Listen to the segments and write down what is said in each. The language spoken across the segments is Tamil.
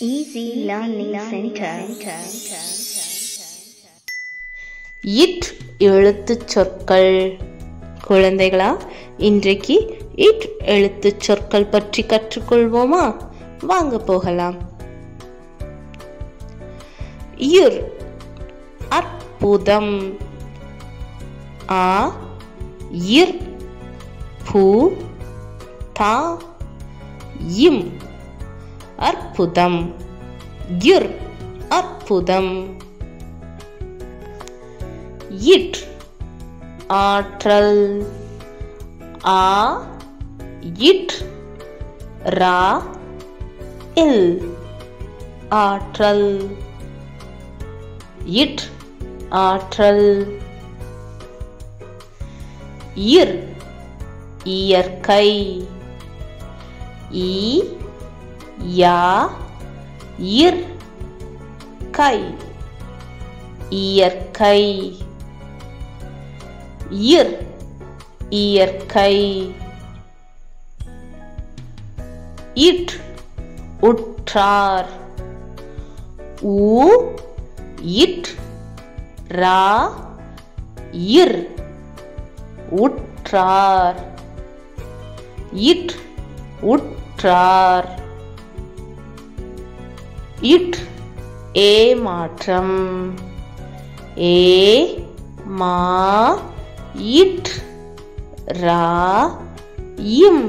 Easy Learning Center. இட் எழுத்துச் சொற்கள் குழந்தைகளா இன்றைக்கு இட் எழுத்துச் சொற்கள் பற்றி கற்றுக்கொள்வோமா வாங்க போகலாம் இர் அற்புதம் ஆ இர் பூ தா இம் அற்புதம் இர் அற்புதம் இட் ஆற்றல் ஆ இட் ரா இல் ஆற்றல் இட் ஆற்றல் இர் இயற்கை ஈ யா இர் கை இயற்கை இர் இயற்கை இட் உற்றார் ஊ இட் ரா இர் உற்றார் இட் உற்றார் இட் ஏமாற்றம் ஏ மா இட் ரா இம்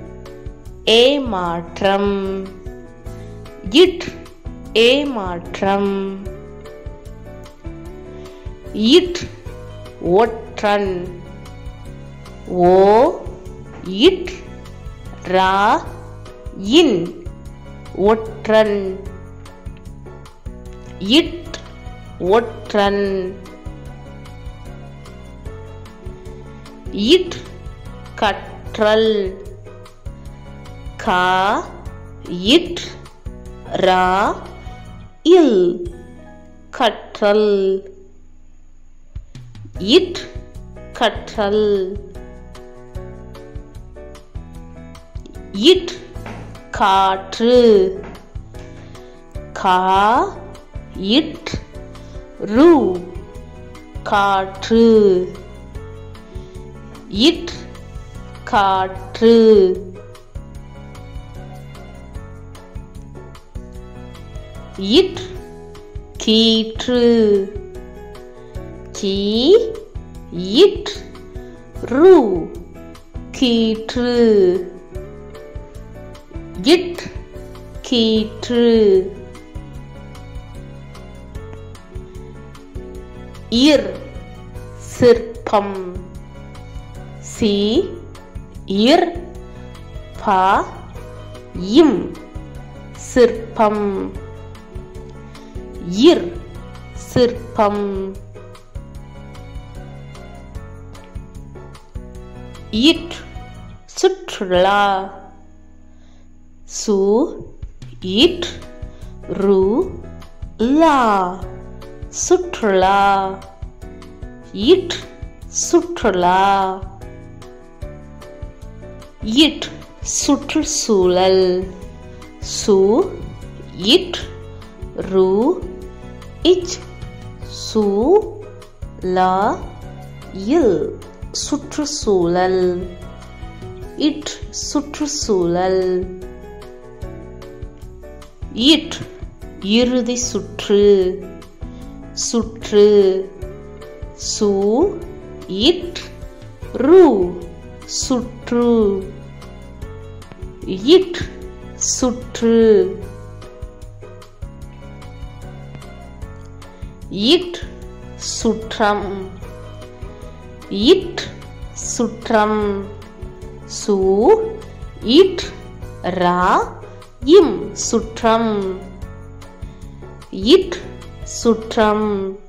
ஏமாற்றம் இட் ஏமாற்றம் இட் ஒற்றன் ஓ இட் ரா இன் ஒற்றன் இட் ஒற்றன் இட் கற்றல் கா இட் ரா இல் கற்றல் இட் கற்றல் இட் காற்று கா இட் ரு காற்று இட் காற்று இட் கீற்று கீ இட் ரு கீற்று இட் கீற்று இர் சிற்பம் சி இர் ப இம் சிற்பம் இர் சிற்பம் இட் சுற்றுலா சு இட் ரு லா சுற்றுலா இட் சுற்றுலா இட் சுற்றுச்சூழல் சு இட் ரு இச் சு லா இல் சுற்றுச்சூழல் இட் சுற்றுச்சூழல் இட் இறுதி சுற்று சுற்று சு இட் ரு சுற்று இட் சுற்று இட் சுற்றம் இட் சுற்றம் சு இட் ரா இம் சுற்றம் இட் சுற்றம்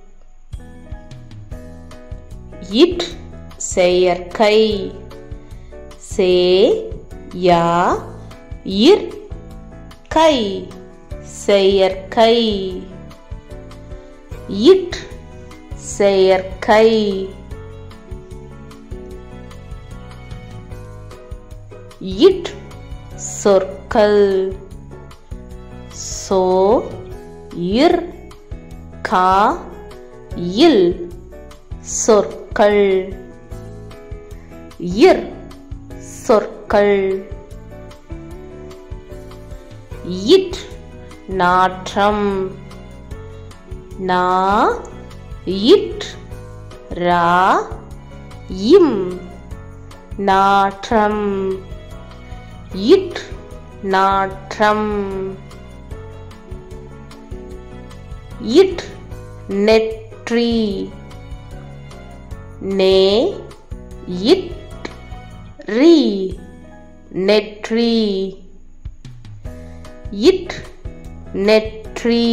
இட் செயற்கை சே யா இர் கை செயற்கை இட் செயற்கை இட் சொற்கள் சோ இர் கா இல் சொற்கள் இர் சொற்கள் இட் நாற்றம் நா இட் ரா இம் நாற்றம் இட் நாற்றம் இட் நெற்றி நே இட் ரீ நெற்றி இட் நெற்றி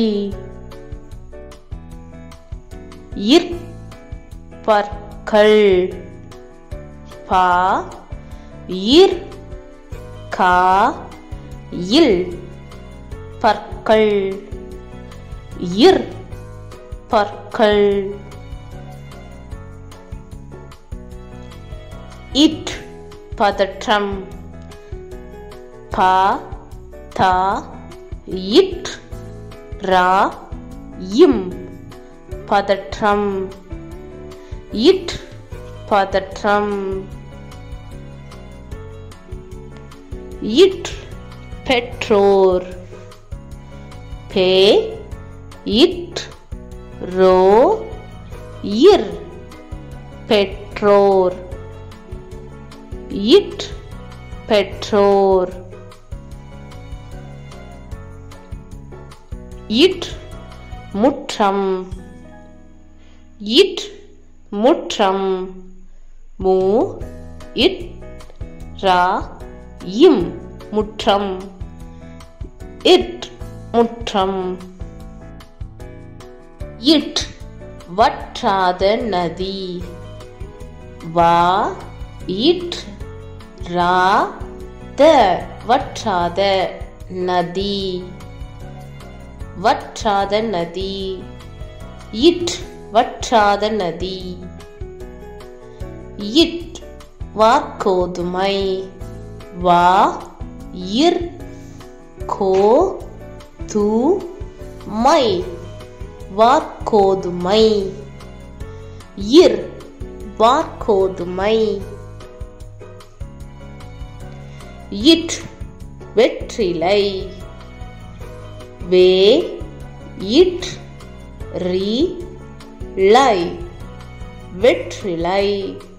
இற் பற்கள் பா இர் கா இல் பற்கள் இர் பற்கள் இட் பதற்றம் பா தா இட் ரா இம் பதற்றம் இட் பதற்றம் இட் பெற்றோர் பே இட் ரோ இர் பெற்றோர் இட் பெற்றோர் இட் முற்றம் இட் முற்றம் மு இட் ரா இம் முற்றம் இட் முற்றம் இட் வற்றாத நதி வா இட் ரா த வற்றாத நதி வற்றாத நதி இட் வற்றாத நதி இட் வார்கோதுமை வா இர் கோ து மை வார்கோதுமை இர் வார்கோதுமை இட் வெற்றிலை வே இட் ரி லை வெற்றிலை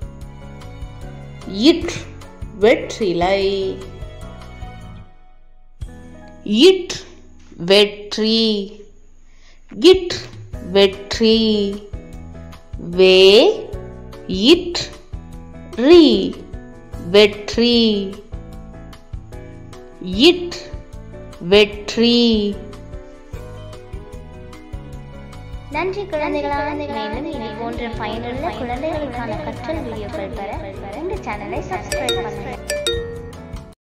இட் வெற்றிலை இட் வெற்றி இட் வெற்றி வே இட் ரி வெற்றி இட் வெற்றி நன்றி குழந்தைகளா மேலும் இது போன்ற பயனுள்ள குழந்தைகளுக்கான கற்றல் வீடியோக்கள் பெற இந்த சேனலை சப்ஸ்கிரைப் பண்ணுங்க